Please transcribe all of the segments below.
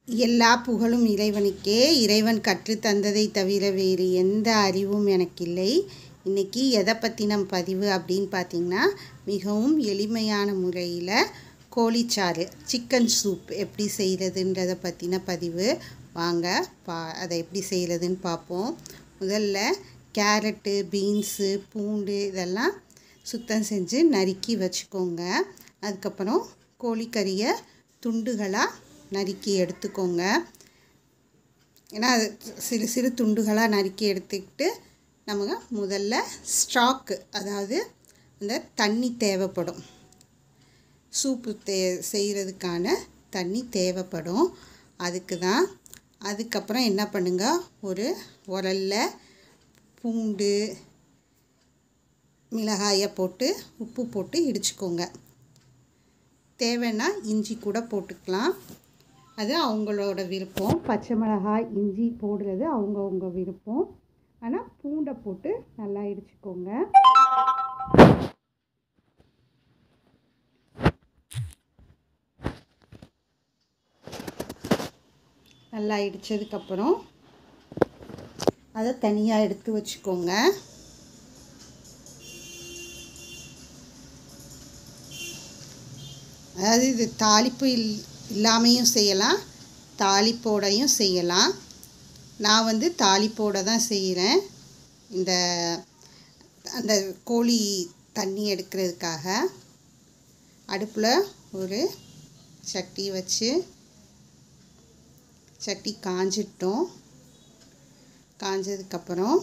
எல்லா புகழும் இறைவனுக்கே இறைவன் கற்றுத் தந்ததை தவிர வேறு எந்த அறிவும் எனக்கில்லை இன்றைக்கி எதை பற்றின பதிவு அப்படின்னு பார்த்தீங்கன்னா மிகவும் எளிமையான முறையில் கோழிச்சாறு சிக்கன் சூப் எப்படி செய்கிறதுன்றதை பற்றின பதிவு வாங்க பா அதை எப்படி செய்கிறதுன்னு பார்ப்போம் முதல்ல கேரட்டு பீன்ஸு பூண்டு இதெல்லாம் சுத்தம் செஞ்சு நறுக்கி வச்சுக்கோங்க அதுக்கப்புறம் கோழிக்கறியை துண்டுகளாக நறுக்கி எடுத்துக்கோங்க ஏன்னா அது சிறு சிறு துண்டுகளாக நறுக்கி எடுத்துக்கிட்டு நமக்கு முதல்ல ஸ்டாக்கு அதாவது அந்த தண்ணி தேவைப்படும் சூப்பு தே செய்கிறதுக்கான தண்ணி தேவைப்படும் அதுக்கு தான் அதுக்கப்புறம் என்ன பண்ணுங்க ஒரு உரலில் பூண்டு மிளகாயை போட்டு உப்பு போட்டு இடிச்சுக்கோங்க தேவைன்னா இஞ்சி கூட போட்டுக்கலாம் அது அவங்களோட விருப்பம் பச்சை மிளகாய் இஞ்சி போடுறது அவங்கவுங்க விருப்பம் ஆனால் பூண்டை போட்டு நல்லா இடிச்சுக்கோங்க நல்லா இடித்ததுக்கப்புறம் அதை தனியாக எடுத்து வச்சுக்கோங்க அதாவது இது தாளிப்பு இல் இல்லாமையும் செய்யலாம் தாளிப்போடையும் செய்யலாம் நான் வந்து தாளிப்போட தான் செய்கிறேன் இந்த அந்த கோழி தண்ணி எடுக்கிறதுக்காக அடுப்பில் ஒரு சட்டி வச்சு சட்டி காஞ்சிட்டோம் காஞ்சதுக்கப்புறம்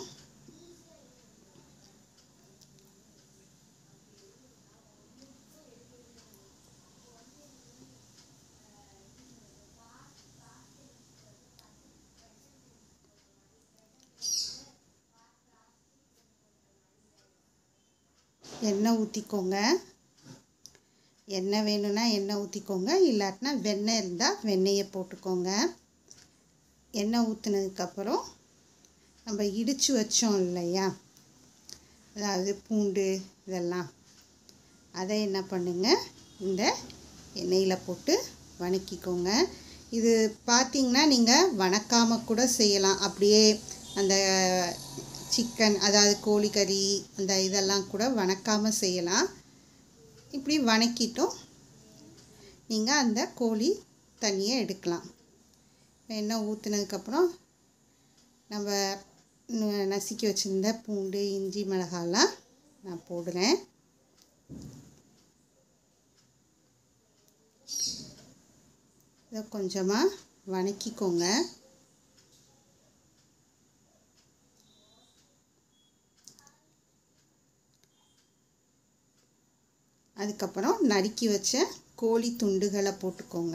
எண்ணெய் ஊற்றிக்கோங்க எண்ணெய் வேணும்னா எண்ணெய் ஊற்றிக்கோங்க இல்லாட்டினா வெண்ணெய் இருந்தால் வெண்ணெயை போட்டுக்கோங்க எண்ணெய் ஊற்றுனதுக்கப்புறம் நம்ம இடித்து வச்சோம் இல்லையா அதாவது பூண்டு இதெல்லாம் அதை என்ன பண்ணுங்க இந்த எண்ணெயில் போட்டு வணக்கிக்கோங்க இது பார்த்திங்கன்னா நீங்கள் வணக்காமல் கூட செய்யலாம் அப்படியே அந்த சிக்கன் அதாவது கோழிக்கறி அந்த இதெல்லாம் கூட வணக்காமல் செய்யலாம் இப்படி வணக்கிட்டும் நீங்கள் அந்த கோழி தண்ணியை எடுக்கலாம் எண்ணெய் ஊற்றுனதுக்கப்புறம் நம்ம நசுக்கி வச்சுருந்த பூண்டு இஞ்சி மிளகாலாம் நான் போடுறேன் இதை கொஞ்சமாக வணக்கிக்கோங்க அதுக்கப்புறம் நறுக்கி வச்ச கோழி துண்டுகளை போட்டுக்கோங்க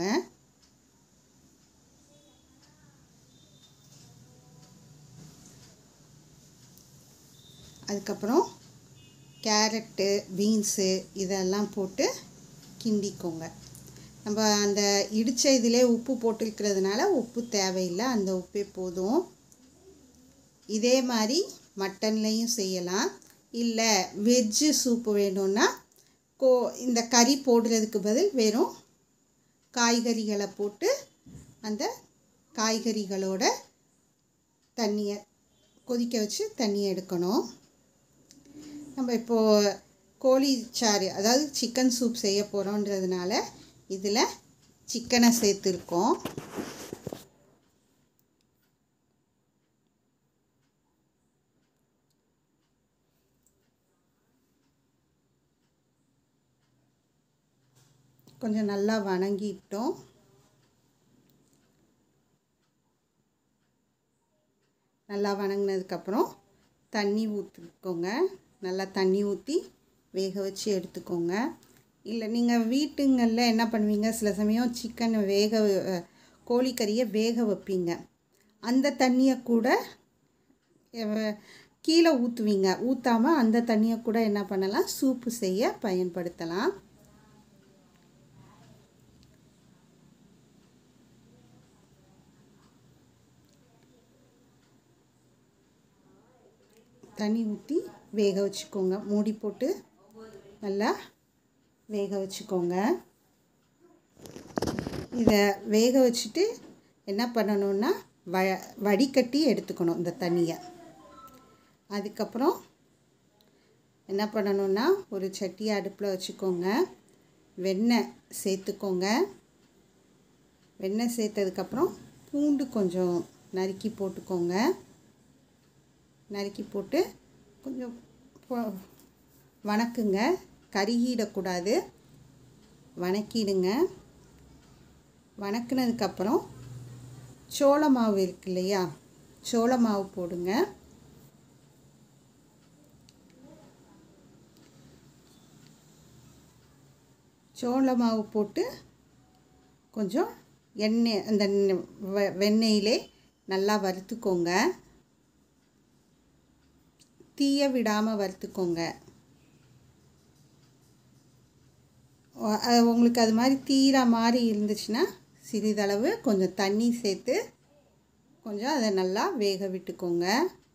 அதுக்கப்புறம் கேரட்டு பீன்ஸு இதெல்லாம் போட்டு கிண்டிக்கோங்க நம்ம அந்த இடித்த இதிலே உப்பு போட்டுருக்கிறதுனால உப்பு தேவையில்லை அந்த உப்பே போதும் இதே மாதிரி மட்டன்லேயும் செய்யலாம் இல்லை வெஜ்ஜு சூப்பு வேணும்னா கோ இந்த கறி போடுறதுக்கு பதில் வெறும் காய்கறிகளை போட்டு அந்த காய்கறிகளோட தண்ணியை கொதிக்க வச்சு தண்ணியை எடுக்கணும் நம்ம இப்போது கோழி சாறு அதாவது சிக்கன் சூப் செய்ய போகிறோன்றதுனால இதில் சிக்கனை சேர்த்துருக்கோம் கொஞ்சம் நல்லா வணங்கிட்டோம் நல்லா வணங்கினதுக்கப்புறம் தண்ணி ஊற்றிக்கோங்க நல்லா தண்ணி ஊற்றி வேக வச்சு எடுத்துக்கோங்க இல்லை நீங்கள் வீட்டுங்களில் என்ன பண்ணுவீங்க சில சமயம் சிக்கன் வேக கோழிக்கறியை வேக வைப்பீங்க அந்த தண்ணியை கூட கீழே ஊற்றுவீங்க ஊற்றாமல் அந்த தண்ணியை கூட என்ன பண்ணலாம் சூப்பு செய்ய பயன்படுத்தலாம் தண்ணி ஊற்றி வேக வச்சுக்கோங்க மூடி போட்டு நல்லா வேக வச்சுக்கோங்க இதை வேக வச்சுட்டு என்ன பண்ணணுன்னா வ வடிகட்டி எடுத்துக்கணும் இந்த தண்ணியை அதுக்கப்புறம் என்ன பண்ணணுன்னா ஒரு சட்டியை அடுப்பில் வச்சுக்கோங்க வெண்ணெய் சேர்த்துக்கோங்க வெண்ணெய் சேர்த்ததுக்கப்புறம் பூண்டு கொஞ்சம் நறுக்கி போட்டுக்கோங்க நறுக்கி போட்டு கொஞ்சம் பொ- வணக்குங்க கருகிடக்கூடாது வணக்கிடுங்க வணக்குனதுக்கப்புறம் சோள மாவு இருக்கு இல்லையா சோள மாவு போடுங்க சோள மாவு போட்டு கொஞ்சம் எண்ணெய் அந்த நெ- வெ- வெண்ணெயிலே நல்லா வறுத்துக்கோங்க தீய விடாமல் வறுத்துக்கோங்க ஒ- அது உங்களுக்கு அது மாதிரி தீர மாதிரி இருந்துச்சுன்னா சிறிதளவு கொஞ்சம் தண்ணி சேர்த்து கொஞ்சம் அதை நல்லா வேக விட்டுக்கோங்க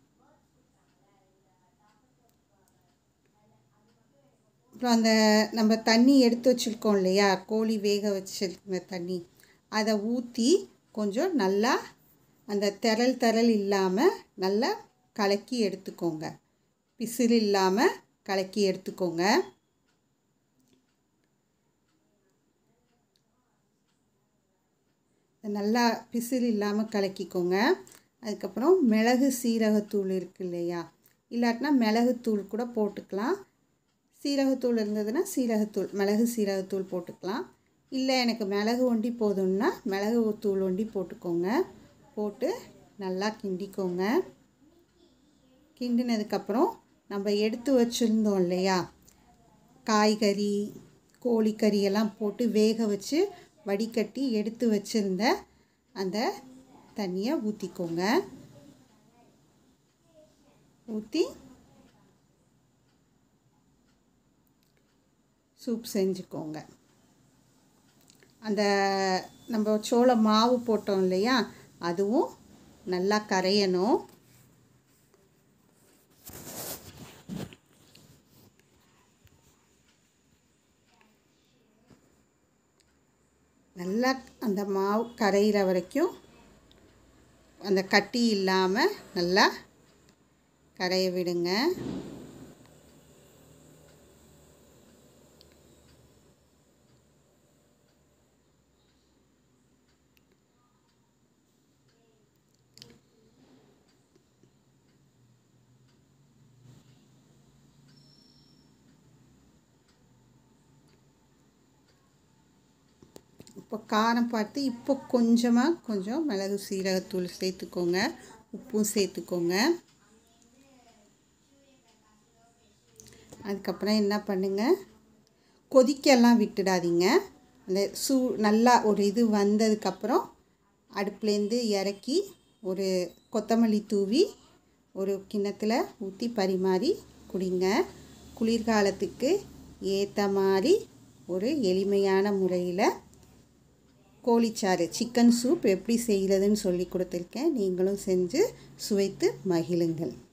அப்புறம் அந்த நம்ம தண்ணி எடுத்து வச்சுருக்கோம் இல்லையா கோழி வேக வச்சிருக்க தண்ணி அதை ஊற்றி கொஞ்சம் நல்லா அந்த திரள் திரள் இல்லாமல் நல்லா கலக்கி எடுத்துக்கோங்க பிசிறு இல்லாமல் கலக்கி எடுத்துக்கோங்க நல்லா பிசிறு இல்லாமல் கலக்கிக்கோங்க அதுக்கப்புறம் மிளகு சீரகத்தூள் இருக்கு இல்லையா இல்லாட்டினா மிளகுத்தூள் கூட போட்டுக்கலாம் சீரகத்தூள் இருந்ததுன்னா சீரகத்தூள் மிளகு சீரகத்தூள் போட்டுக்கலாம் இல்லை எனக்கு மிளகு ஒண்டி போதும்னா மிளகு தூள் ஒண்டி போட்டுக்கோங்க போட்டு நல்லா கிண்டிக்கோங்க கிண்டினதுக்கப்புறம் நம்ம எடுத்து வச்சுருந்தோம் இல்லையா காய்கறி கோழிக்கறி எல்லாம் போட்டு வேக வச்சு வடிகட்டி எடுத்து வச்சுருந்த அந்த தண்ணியை ஊற்றிக்கோங்க ஊற்றி சூப் செஞ்சுக்கோங்க அந்த நம்ம சோள மாவு போட்டோம் இல்லையா அதுவும் நல்லா கரையணும் நல்லா அந்த மாவு கரையிற வரைக்கும் அந்த கட்டி இல்லாமல் நல்லா கரைய விடுங்க இப்போ காரம் பார்த்து இப்போ கொஞ்சமாக கொஞ்சம் மிளகு சீரகத்தூள் சேர்த்துக்கோங்க உப்பும் சேர்த்துக்கோங்க அதுக்கப்புறம் என்ன பண்ணுங்க கொதிக்கெல்லாம் விட்டுடாதீங்க அந்த சூ நல்லா ஒரு இது வந்ததுக்கப்புறம் அடுப்புலேருந்து இறக்கி ஒரு கொத்தமல்லி தூவி ஒரு கிண்ணத்தில் ஊற்றி பரிமாறி குடிங்க குளிர்காலத்துக்கு ஏற்ற மாதிரி ஒரு எளிமையான முறையில் கோழிச்சாறு சிக்கன் சூப் எப்படி செய்கிறதுன்னு சொல்லி கொடுத்துருக்கேன் நீங்களும் செஞ்சு சுவைத்து மகிழுங்கள்